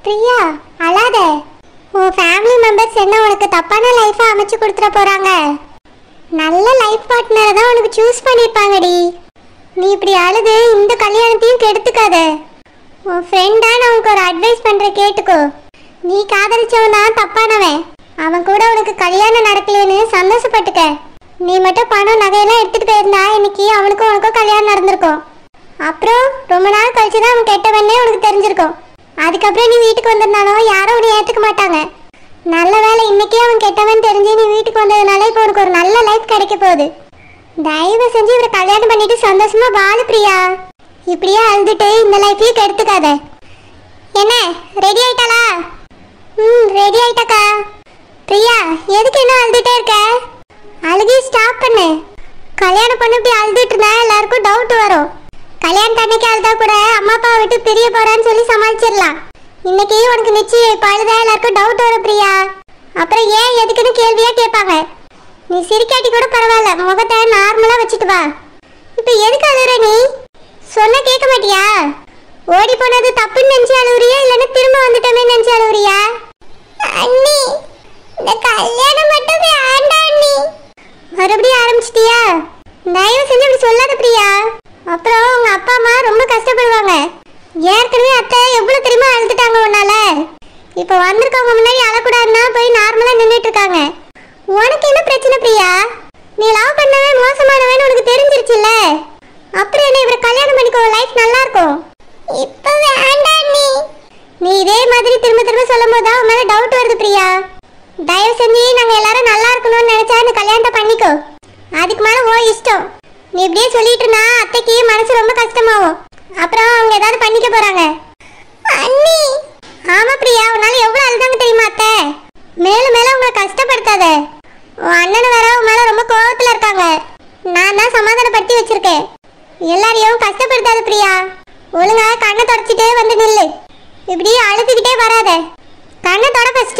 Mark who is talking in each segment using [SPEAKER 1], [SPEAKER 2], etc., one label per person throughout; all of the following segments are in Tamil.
[SPEAKER 1] பிரியா அழாத உன் ஃபேமிலி மெம்பர்ஸ் என்ன உனக்கு தப்பான லைஃபை அமைச்சு கொடுத்துட போறாங்க நல்ல லைஃப் பார்ட்னரை தான் உனக்கு சூஸ் பண்ணியிருப்பாங்கடி நீ இப்படி அழுது இந்த கல்யாணத்தையும் கெடுத்துக்காத உன் ஃப்ரெண்டா நான் உனக்கு ஒரு அட்வைஸ் பண்ற கேட்டுக்கோ நீ காதலிச்சவன் தான் தப்பானவன் அவன் கூட உனக்கு கல்யாணம் நடக்கலைன்னு சந்தோஷப்பட்டுக்க நீ மட்டும் பணம் நகையெல்லாம் எடுத்துட்டு போயிருந்தா இன்னைக்கு அவனுக்கும் உனக்கும் கல்யாணம் நடந்திருக்கும் அப்புறம் ரொம்ப நாள் கழிச்சு தான் அவன் கெட்டவனே உனக்கு தெரிஞ்சிருக்கும் அதுக்கப்புறம் நீ வீட்டுக்கு வந்திருந்தாலும் யாரும் உன்னை ஏத்துக்க மாட்டாங்க நல்ல வேளை இன்னைக்கே அவன் கெட்டவன் தெரிஞ்சு நீ வீட்டுக்கு வந்ததுனால இப்போ உனக்கு ஒரு நல்ல லைஃப் கிடைக்க போகுது தயவு செஞ்சு இவரை கல்யாணம் பண்ணிட்டு சந்தோஷமா வாழு பிரியா இப்படியே அழுதுட்டு இந்த லைஃபையும் கெடுத்துக்காத என்ன ரெடி ஆயிட்டாளா ம் ரெடி ஆயிட்டாக்கா பிரியா எதுக்கு என்ன அழுதுட்டே இருக்க அழுகி ஸ்டாப் பண்ணு கல்யாணம் பண்ணி இப்படி அழுதுட்டு இருந்தா எல்லாருக்கும் டவுட் வரும் கல்யாணம் அன்னைக்கு அழுதா கூட அம்மா அப்பா விட்டு பிரிய போறான்னு சொல்லி சமாளிச்சிடலாம் இன்னைக்கு உனக்கு நிச்சயம் இப்ப அழுதா எல்லாருக்கும் டவுட் வரும் பிரியா அப்புறம் ஏன் எதுக்குன்னு கேள்வியா கேட்பாங்க நீ சிரிக்காட்டி கூட பரவாயில்ல முகத்தை நார்மலா வச்சுட்டு வா இப்ப எதுக்கு அழுற நீ சொன்ன கேட்க மாட்டியா ஓடி போனது தப்புன்னு நினைச்சு அழுவுறியா இல்லைன்னா திரும்ப வந்துட்டோமே நினைச்சு அழுவுறியா அண்ணி இந்த கல்யாணம் மட்டும் வேண்டாம் அண்ணி மறுபடியும் ஆரம்பிச்சிட்டியா தயவு செஞ்சு இப்படி சொல்லாத பிரியா அப்புறம் உங்க அப்பா அம்மா ரொம்ப கஷ்டப்படுவாங்க ஏற்கனவே அத்தை எவ்வளவு தெரியுமா அழுதுட்டாங்க உன்னால இப்போ வந்திருக்கவங்க முன்னாடி அழக்கூடாதுன்னா போய் நார்மலா நின்றுட்டு இருக்காங்க உனக்கு என்ன பிரச்சனை பிரியா நீ லவ் பண்ணவே மோசமானவன்னு உனக்கு தெரிஞ்சிருச்சுல்ல அப்புறம் என்ன இவரை கல்யாணம் பண்ணிக்கோ லைஃப் நல்லா இருக்கும் இப்போ வேண்டாம் நீ நீ இதே மாதிரி திரும்ப திரும்ப சொல்லும் போது தான் உன் மேல டவுட் வருது பிரியா தயவு செஞ்சு நாங்க எல்லாரும் நல்லா இருக்கணும்னு நினைச்சா இந்த கல்யாணத்தை பண்ணிக்கோ அதுக்கு மேல ஓ இஷ்டம் நீ இப்படியே சொல்லிட்டு இருந்தா அத்தைக்கு மனசு ரொம்ப கஷ்டமாகும் அப்புறம் அவங்க ஏதாவது பண்ணிக்க போறாங்க அண்ணி ஆமா பிரியா உன்னால எவ்வளவு அழுதாங்க தெரியுமா அத்தை மேலும் மேலும் உங்களை கஷ்டப்படுத்தாத உன் அண்ணன் வேற உன் மேல ரொம்ப கோவத்துல இருக்காங்க நான் தான் சமாதானப்படுத்தி வச்சிருக்கேன் எல்லாரையும் கஷ்டப்படுத்தாத பிரியா ஒழுங்கா கண்ணை தொடச்சிட்டே வந்து நில்லு இப்படி அழுதுகிட்டே வராத கண்ணை தொட ஃபர்ஸ்ட்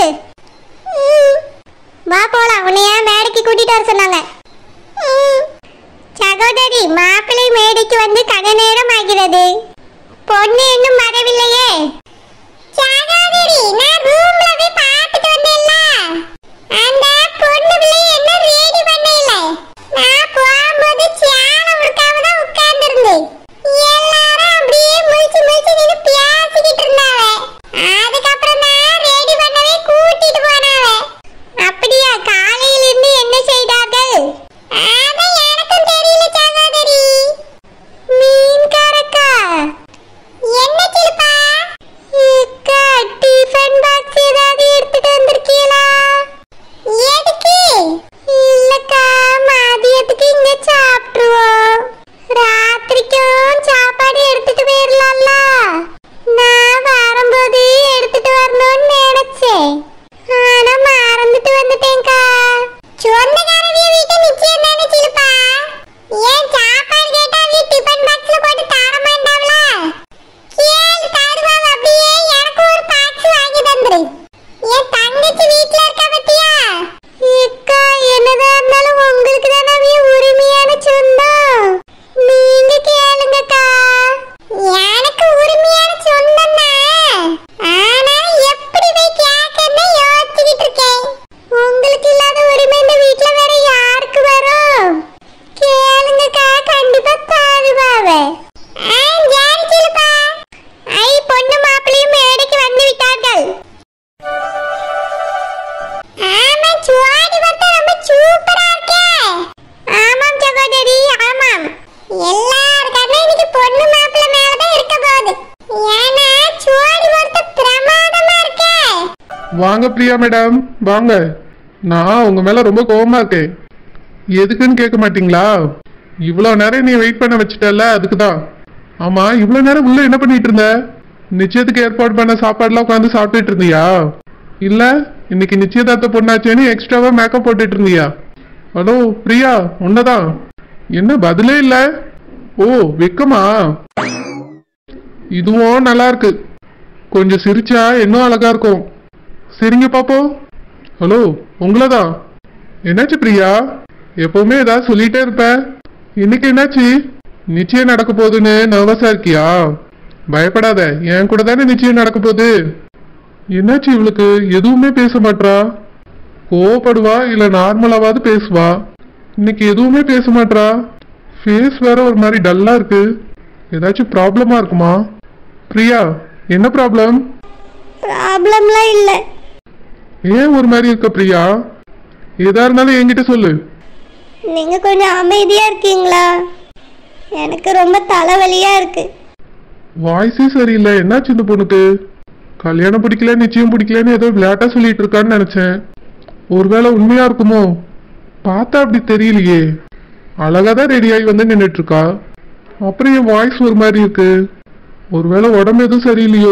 [SPEAKER 1] வா போலாம் உன்னைய மேடைக்கு கூட்டிட்டு வர சொன்னாங்க ம். சகோதரி மாப்பிள்ளை மேடைக்கு வந்து கன நேரம் ஆகிறது பொண்ணு இன்னும் வரவில்லையே சகோதரி நான் ரூம்ல போய் பார்த்துட்டு வந்தேன்ல அந்த பொண்ணு பிள்ளை என்ன ரெடி பண்ண இல்ல நான் போகும்போது சேலை உடுக்காம தான் உட்கார்ந்திருந்தேன் எல்லாரும் அப்படியே முழிச்சு முழிச்சு நின்னு பேசிக்கிட்டு இருந்தாவ அதுக்கப்புறம் தான் ரெடி பண்ணவே கூட்டிட்டு போனாவ அப்படியா காலையில இருந்து என்ன செய்தார்கள் அதான் எனக்கும் தெரியல சகோதரி மீன்காரக்கா என்ன சிலுப்பா அக்கா டிஃபன் பாக்ஸ் ஏதாவது எடுத்துட்டு வந்திருக்கீங்களா எதுக்கு இல்லக்கா மதியத்துக்கு இங்க சாப்பிட்டுருவோம் ராத்திரிக்கும் சாப்பாடு எடுத்துட்டு போயிடலாம்ல நான் வரும்போது எடுத்துட்டு வரணும்னு நினைச்சேன் ஆனா மறந்துட்டு வந்துட்டேன்க்கா சொந்தக்காரவிய வீட்டு நிச்சயம் தானே சிலுப்பா ஏன் சாப்பாடு கேட்டா வீ டிஃபன் பாக்ஸ்ல போட்டு தர மாட்டாங்களா கேளு தருவாங்க அப்படியே எனக்கு ஒரு பாக்ஸ் வாங்கி தந்துரு என் தங்கச்சி வீட்ல இருக்கா பத்தியா அக்கா என்னதான் இருந்தாலும் உங்களுக்கு தானே உரிமையான சொந்தம் நீங்க கேளுங்கக்கா எனக்கு உரிமையான சொந்தம் ஆனா எப்படி போய் கேட்கன்னு யோசிச்சுக்கிட்டு இருக்கேன் உங்களுக்கு இல்லாத உரிமை இந்த வீட்ல வேற யாருக்கு வரும் கேளுங்கக்கா கண்டிப்பா தருவாவே ஆ சரி சிலுப்பா ஐ பொண்ணு மாப்பிளையும் மேடைக்கு வந்து விட்டார்கள் ஆமா சுவாடி பார்த்தா ரொம்ப சூப்பரா இருக்கே ஆமாம் சகோதரி ஆமாம் எல்லார் கண்ணும் இன்னைக்கு பொண்ணு மாப்பிள்ளை மேல தான் இருக்க போகுது ஏன்னா சுவாடி பார்த்த பிரமாதமா இருக்கே
[SPEAKER 2] வாங்க பிரியா மேடம் வாங்க நான் உங்க மேல ரொம்ப கோவமா இருக்கேன் எதுக்குன்னு கேட்க மாட்டீங்களா இவ்வளோ நேரம் நீ வெயிட் பண்ண வச்சுட்டல அதுக்கு தான் ஆமா இவ்வளோ நேரம் உள்ள என்ன பண்ணிட்டு இருந்த நிச்சயத்துக்கு ஏற்பாடு பண்ண சாப்பாடுலாம் உட்காந்து சாப்பிட்டுட்டு இருந்தியா இல்ல இன்னைக்கு நிச்சயதார்த்த பொண்ணாச்சேன்னு எக்ஸ்ட்ராவா மேக்கப் போட்டுட்டு இருந்தியா ஹலோ பிரியா உன்னதான் என்ன பதிலே இல்ல ஓ வெக்கமா இதுவும் நல்லா இருக்கு கொஞ்சம் சிரிச்சா இன்னும் அழகா இருக்கும் சரிங்க பாப்போம் ஹலோ உங்களை தான் என்னாச்சு பிரியா எப்பவுமே ஏதாவது சொல்லிட்டே இருப்ப இன்னைக்கு என்னாச்சு நிச்சயம் நடக்க போகுதுன்னு நர்வஸா இருக்கியா பயப்படாத என் கூட தானே நிச்சயம் நடக்க போகுது என்னாச்சு இவளுக்கு எதுவுமே பேச மாட்றா கோவப்படுவா இல்ல நார்மலாவாவது பேசுவா இன்னைக்கு எதுவுமே பேச மாட்றா ஃபேஸ் வேற ஒரு மாதிரி டல்லா இருக்கு ஏதாச்சும் ப்ராப்ளமா இருக்குமா பிரியா என்ன ப்ராப்ளம்
[SPEAKER 1] ப்ராப்ளம்லாம் இல்லை
[SPEAKER 2] ஏன் ஒரு மாதிரி இருக்க பிரியா எதா இருந்தாலும் என்கிட்ட சொல்லு
[SPEAKER 1] நீங்கள் கொஞ்சம் அமைதியாக இருக்கீங்களா எனக்கு ரொம்ப தலைவலியாக இருக்கு
[SPEAKER 2] வாய்ஸே சரியில்லை என்னாச்சு இந்த பொண்ணுக்கு கல்யாணம் பிடிக்கல நிச்சயம் பிடிக்கலன்னு ஏதோ விளையாட்டா சொல்லிட்டு இருக்கான்னு நினைச்சேன் ஒருவேளை உண்மையா இருக்குமோ பார்த்தா அப்படி தெரியலையே அழகா தான் ரெடி ஆகி வந்து நின்றுட்டு இருக்கா அப்புறம் என் வாய்ஸ் ஒரு மாதிரி இருக்கு ஒருவேளை உடம்பு எதுவும் சரியில்லையோ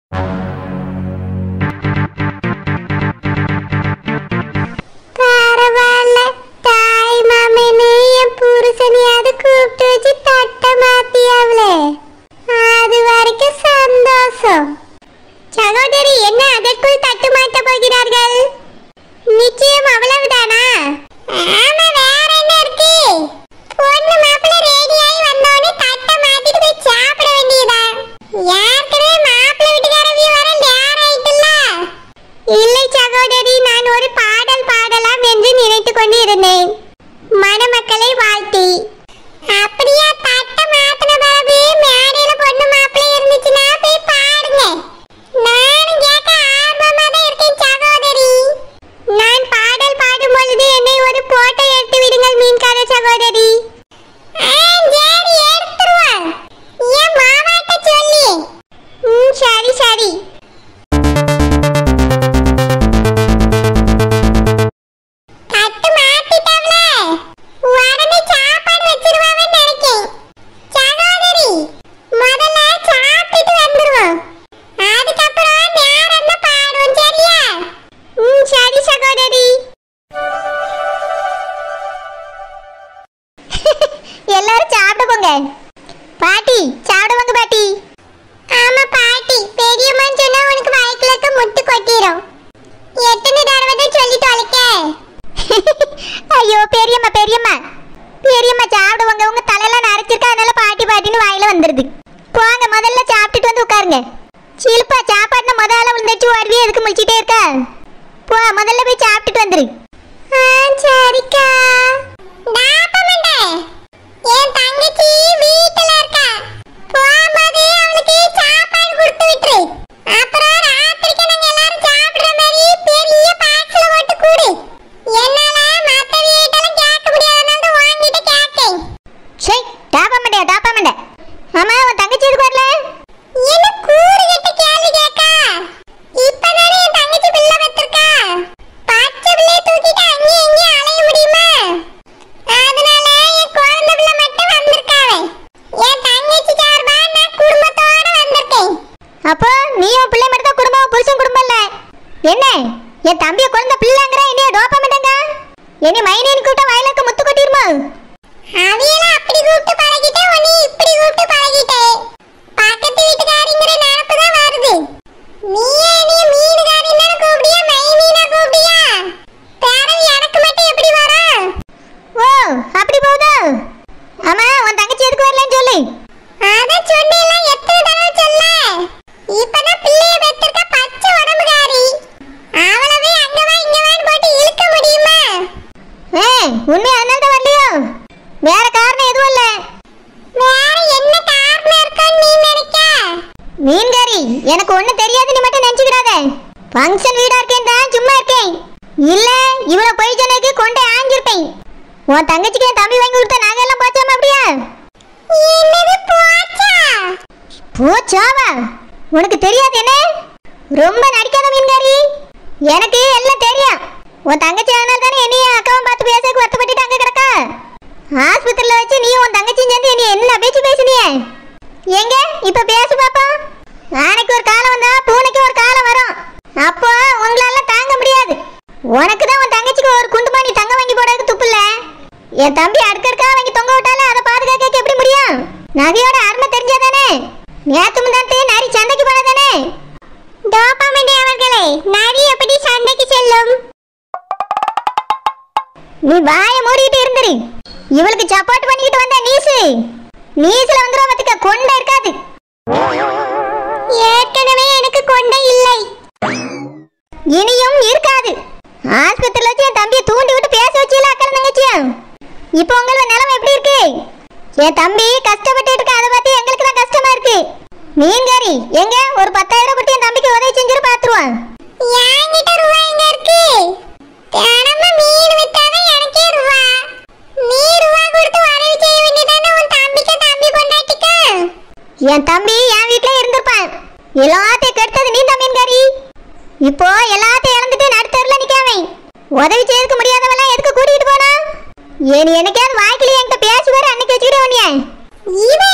[SPEAKER 1] பரவாயில்ல தாய் மாமனே என் புருஷனையாவது கூப்பிட்டு வச்சு தட்டை மாத்தியாவளே அது வரைக்கும் சந்தோஷம் சகோதரி என்ன அதற்குள் தட்டு மாட்ட போகிறார்கள் நிச்சயம் அவ்வளவுதானா ஆமா வேற என்ன இருக்கு பொண்ணு மாப்பிள்ள ரெடி ஆகி வந்தோடனே தட்டை மாத்திட்டு போய் சாப்பிட வேண்டியதுதான் ஏற்கனவே மாப்பிள்ள வீட்டுக்காரவி வர நேரம் ஆயிட்டுல்ல இல்லை சகோதரி நான் ஒரு பாடல் பாடலாம் என்று நினைத்துக் கொண்டு இருந்தேன் மணமக்களை வாழ்த்தி அப்படியா தட்ட மாத்தின பிறகு மேடையில பொண்ணு மாப்பிள்ளை இருந்துச்சுன்னா போய் பாடுங்க நானும் கேட்க ஆர்வமா தான் இருக்கேன் சகோதரி நான் பாடல் பாடும் பொழுது என்னை ஒரு போட்டோ எடுத்து விடுங்கள் மீன்கார சகோதரி ஆ, சரி எடுத்துருவோம் என் மாமாட்ட சொல்லி ம் சரி சரி தட்டு மாத்திட்டவள உடனே சாப்பாடு வச்சிருவாங்கன்னு நினைக்கேன் சகோதரி முதல்ல சாப்பிட்டுட்டு வந்துருவோம் அதுக்கப்புறம் நேரம் தான் பாடுவோம் சரியா ம் சரி சகோதரி எல்லாரும் சாப்பிட போங்க பாட்டி சாப்பிடுவாங்க பாட்டி ஆமா பாட்டி பெரியம்மான்னு சொன்னா உனக்கு வாய்க்குள்ள இருக்க முட்டு கொட்டிரும் எத்தனை தடவை தான் சொல்லி தொலைக்க ஐயோ பெரியம்மா பெரியம்மா பெரியம்மா சாப்பிடுவாங்க உங்க தலையெல்லாம் நரைச்சிருக்கா அதனால பாட்டி பாட்டின்னு வாயில வந்துருது போங்க முதல்ல சாப்பிட்டுட்டு வந்து உட்காருங்க சிலுப்பா சாப்பாடுன முதல்ல விழுந்துச்சு ஓடுவியே எதுக்கு முடிச்சிட்டே இருக்கா போ முதல்ல போய் சாப்பிட்டுட்டு வந்துரு சரிக்கா என் தங்கச்சி வீட்டுல இருக்கா போகும்போது அவளுக்கு சாப்பாடு கொடுத்து விட்டுரு அப்புறம் ராத்திரிக்கு நாங்க எல்லாரும் சாப்பிடுற மாதிரி பெரிய பாக்ஸ்ல போட்டு கூடு என்னால மத்த வீட்டெல்லாம் கேட்க முடியாதனால தான் வாங்கிட்டு கேட்டேன் சே டாப்பா மண்டே டாப்பா மண்டே ஆமா உன் தங்கச்சி எதுக்கு வரல என்ன கூறு கட்ட கேள்வி கேக்கா இப்பதானே என் தங்கச்சி பிள்ளை பெற்றிருக்கா பச்சை பிள்ளைய தூக்கிட்டு அங்கேயும் இங்கேயும் அலைய முடியுமா அதனால என் குழந்தை பிள்ளை மட்டும் வந்திருக்காவே என் தங்கச்சி சார்பா நான் குடும்பத்தோட வந்திருக்கேன் அப்போ நீ உன் பிள்ளை மட்டும் தான் குடும்பம் புருஷன் குடும்பம் இல்ல என்ன என் தம்பிய குழந்தை பிள்ளைங்கிற என்னைய டோப்பா மாட்டேங்க என்னை மைனேன்னு கூட்ட வாயிலக்க முத்து கொட்டிருமா அவியெல்லாம் அப்படி கூப்பிட்டு பழகிட்டே உன்னை இப்படி கூப்பிட்டு பழகிட்டே பக்கத்து வீட்டுக்காரிங்கிற நினப்பு தான் வருது நீ நீ மீனுகாரின்னு கூப்பிடியா மைனீனா கூப்பிடியா பேரவி எனக்கு மட்டும் எப்படி வரும் ஓ அப்படி போகுதா ஆமா உன் தங்கச்சி எதுக்கு வரலன்னு சொல்லு அதான் சொன்னேன்ல எத்தனை தடவை சொல்ல இப்பதான் பிள்ளைய பெத்திருக்க பச்சை உடம்புகாரி அவளவே அங்க வா இங்க வான்னு போட்டு இழுக்க முடியுமா ஏ உண்மை அதனால தான் வரலையோ வேற காரணம் எதுவும் இல்ல வேற என்ன காரணம் இருக்குன்னு நீ நினைக்க மீன்காரி எனக்கு ஒண்ணு தெரியாது நீ மட்டும் நினைச்சுக்கிறாத ஃபங்க்ஷன் வீடா இருக்கேன் தான் சும்மா இருக்கேன் இல்ல இவ்வளவு பொய் சொன்னதுக்கு கொண்டே ஆஞ்சிருப்பேன் உன் தங்கச்சிக்கு என் தம்பி வாங்கி கொடுத்த நகை எல்லாம் போச்சாமா அப்படியா என்னது போச்சா போச்சாவா உனக்கு தெரியாது என்ன ரொம்ப நடிக்காத மீன்காரி எனக்கு எல்லாம் தெரியும் உன் தங்கச்சி அதனால தானே என்னையும் அக்காவும் பார்த்து பேசக்கு வருத்தப்பட்டுட்டு அங்க கிடக்கா ஆஸ்பத்திரியில வச்சு நீ உன் தங்கச்சியும் சேர்ந்து என்னை என்ன பேச்சு பேசுனியே எங்க இப்ப பேசு பாப்பா ஆனைக்கு ஒரு காலம் வந்தா பூனைக்கு ஒரு காலம் வரும் அப்போ உங்களால தாங்க முடியாது உனக்கு தான் உன் தங்கச்சிக்கு ஒரு குண்டுமானி தங்க வாங்கி போடுறதுக்கு துப்பு இல்ல என் தம்பி அடுக்கடுக்கா வாங்கி தொங்க விட்டாலே அதை பாதுகாக்க எப்படி முடியும் நகையோட அருமை தெரிஞ்சாதானே நேத்து முந்தாத்து நரி சந்தைக்கு போனதானே டோபாமண்டே அவர்களே நரி எப்படி சண்டைக்கு செல்லும் நீ வாய மூடிட்டு இருந்துரு இவளுக்கு சப்போர்ட் பண்ணிக்கிட்டு வந்த நீசு நீசுல வந்துரும் பத்துக்க கொண்டை இருக்காது ஏற்கனவே எனக்கு கொண்டை இல்லை இனியும் இருக்காது ஆஸ்பத்திரியில வச்சு என் தம்பியை தூண்டி விட்டு பேச வச்சீல அக்கா தங்கச்சியும் இப்போ உங்களோட நிலைமை எப்படி இருக்கு என் தம்பி கஷ்டப்பட்டு இருக்க அதை பார்த்து எங்களுக்கு தான் கஷ்டமா இருக்கு மீன்காரி எங்க ஒரு பத்தாயிரம் கொடுத்து என் தம்பிக்கு உதவி செஞ்சிரு பாத்துருவான் என்கிட்ட ரூபா எங்க இருக்கு தினமும் மீன் வித்தாதான் எனக்கே ரூபா நீ ரூபா கொடுத்து உதவி செய்ய வேண்டியதானே உன் தம்பிக்கு தம்பி கொண்டாட்டிக்க என் தம்பி என் வீட்ல இருந்திருப்பான் எல்லாத்தையும் கெடுத்தது நீ தான் மீன்காரி இப்போ எல்லாத்தையும் இழந்துட்டு நடுத்தருல நிக்காமே உதவி செய்யறதுக்கு முடியாதவெல்லாம் எதுக்கு கூட்டிட்டு போனா ஏன் எனக்காவது வாய்க்கிலே என்கிட்ட பேசி வர அன்னைக்கு வச்சுக்கிட்டே உன்னைய இவன்